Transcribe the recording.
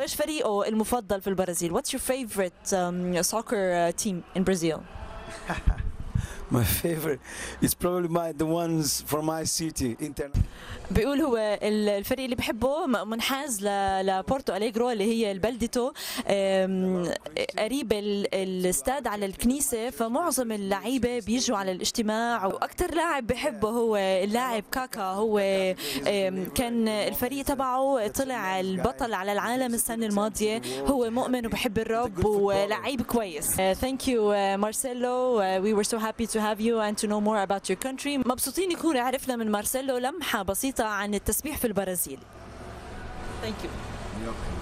ايش فريقه المفضل في البرازيل what's your favorite um, soccer uh, team in Brazil My favorite is probably my the ones from my city. Inter. بيقول هو ال- الفريق اللي بحبه م- منحاز ل- لبورتو أليجرو اللي هي بلدته أم، قريب ال- الاستاد على الكنيسة فمعظم اللعيبة بيجوا على الاجتماع وأكثر لاعب بحبه هو اللاعب كاكا هو أم، كان الفريق تبعه طلع البطل على العالم السنة الماضية هو مؤمن وبحب الرب ولعيب كويس Uh, thank you uh, Marcelo Uh, we were so happy to have you and to know more about your country مبسوطين نكون عرفنا من مارسيلو لمحة بسيطة عن التسبيح في البرازيل Thank you